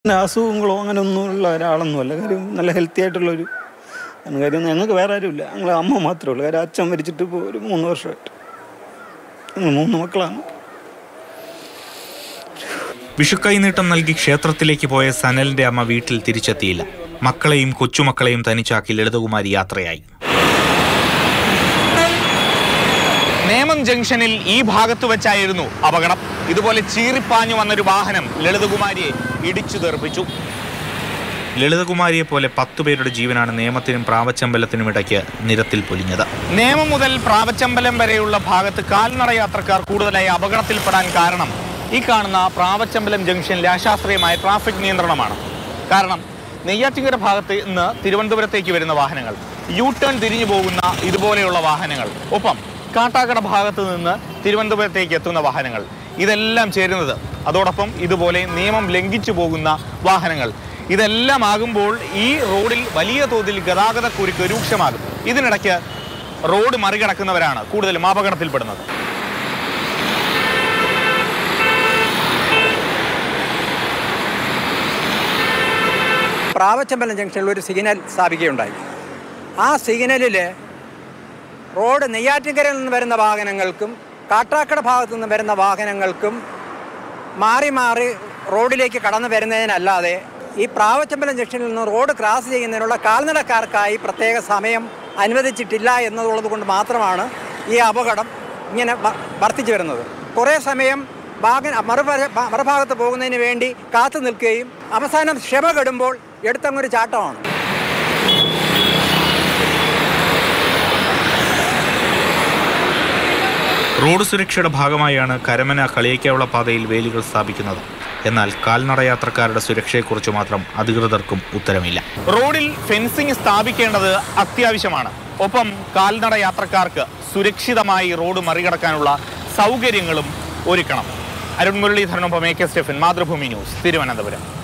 പിന്നെ അസുഖങ്ങളോ അങ്ങനെ ഒന്നുമുള്ള ഒരാളൊന്നുമല്ല കാര്യം നല്ല ഹെൽത്തി ആയിട്ടുള്ളൊരു ആണ് കാര്യം ഞങ്ങൾക്ക് വേറെ ആരുമില്ല ഞങ്ങൾ അമ്മ മാത്രമേ ഉള്ളൂ കാര്യം അച്ഛൻ മരിച്ചിട്ട് ഇപ്പോൾ ഒരു മൂന്ന് വർഷമായിട്ട് ഞങ്ങൾ മൂന്ന് മക്കളാണ് വിഷുക്കൈനീട്ടം നൽകി ക്ഷേത്രത്തിലേക്ക് പോയ സനലിന്റെ അമ്മ വീട്ടിൽ തിരിച്ചെത്തിയില്ല മക്കളെയും കൊച്ചുമക്കളെയും തനിച്ചാക്കി ലളിതകുമാരി യാത്രയായി നേമം ജംഗ്ഷനിൽ ഈ ഭാഗത്ത് വെച്ചായിരുന്നു അപകടം ഇതുപോലെ ചീറിപ്പാഞ്ഞു വന്നൊരു വാഹനം ലളിതകുമാരിയെ ഇടിച്ചു തെറിപ്പിച്ചു ലളിതകുമാരിയെ പോലെ പത്തു പേരുടെ ജീവനാണ് നേമത്തിനും പ്രാവച്ചമ്പലത്തിനും ഇടയ്ക്ക് നിരത്തിൽ പൊലിഞ്ഞത് നേമം മുതൽ പ്രാവച്ചമ്പലം വരെയുള്ള ഭാഗത്ത് കാൽനട യാത്രക്കാർ കൂടുതലായി അപകടത്തിൽപ്പെടാൻ കാരണം ഈ കാണുന്ന പ്രാവച്ചമ്പലം ജംഗ്ഷനിലെ അശാസ്ത്രീയമായ ട്രാഫിക് നിയന്ത്രണമാണ് കാരണം നെയ്യാറ്റിങ്കര ഭാഗത്ത് നിന്ന് തിരുവനന്തപുരത്തേക്ക് വരുന്ന വാഹനങ്ങൾ യു ടേൺ തിരിഞ്ഞു പോകുന്ന ഇതുപോലെയുള്ള വാഹനങ്ങൾ ഒപ്പം കാട്ടാക്കട ഭാഗത്ത് നിന്ന് തിരുവനന്തപുരത്തേക്ക് എത്തുന്ന വാഹനങ്ങൾ ഇതെല്ലാം ചേരുന്നത് അതോടൊപ്പം ഇതുപോലെ നിയമം ലംഘിച്ചു പോകുന്ന വാഹനങ്ങൾ ഇതെല്ലാം ആകുമ്പോൾ ഈ റോഡിൽ വലിയ തോതിൽ ഗതാഗത കുരുക്ക് രൂക്ഷമാകും ഇതിനിടയ്ക്ക് റോഡ് മറികടക്കുന്നവരാണ് കൂടുതലും അപകടത്തിൽപ്പെടുന്നത് പ്രാവച്ചമ്പലം ജംഗ്ഷനിൽ ഒരു സിഗ്നൽ സ്ഥാപിക്കുകയുണ്ടായി ആ സിഗ്നലിൽ റോഡ് നെയ്യാറ്റിൻകരയിൽ നിന്ന് വരുന്ന വാഹനങ്ങൾക്കും കാട്ടാക്കട ഭാഗത്തു നിന്ന് വരുന്ന വാഹനങ്ങൾക്കും മാറി മാറി റോഡിലേക്ക് കടന്നു വരുന്നതിനല്ലാതെ ഈ പ്രാവച്ചമ്പലം ജംഗ്ഷനിൽ നിന്ന് റോഡ് ക്രോസ് ചെയ്യുന്നതിനുള്ള കാൽനടക്കാർക്കായി പ്രത്യേക സമയം അനുവദിച്ചിട്ടില്ല എന്നുള്ളത് കൊണ്ട് മാത്രമാണ് ഈ അപകടം ഇങ്ങനെ വ- വർദ്ധിച്ചു വരുന്നത് കുറേ സമയം വാഹന മറുപര മറുഭാഗത്ത് പോകുന്നതിന് വേണ്ടി കാത്തു നിൽക്കുകയും അവസാനം ക്ഷമ കെടുമ്പോൾ എടുത്തങ്ങൊരു ചാട്ടമാണ് റോഡ് സുരക്ഷയുടെ ഭാഗമായാണ് കരമന കളിയക്കാവുള്ള പാതയിൽ വേലികൾ സ്ഥാപിക്കുന്നത് എന്നാൽ കാൽനട യാത്രക്കാരുടെ സുരക്ഷയെക്കുറിച്ച് മാത്രം അധികൃതർക്കും ഉത്തരമില്ല റോഡിൽ ഫെൻസിംഗ് സ്ഥാപിക്കേണ്ടത് അത്യാവശ്യമാണ് ഒപ്പം കാൽനട യാത്രക്കാർക്ക് സുരക്ഷിതമായി റോഡ് മറികടക്കാനുള്ള സൗകര്യങ്ങളും ഒരുക്കണം അരുൺ മുരളീധരനൊപ്പം A K Stephen Mathrubhumi news Thiruvananthapuram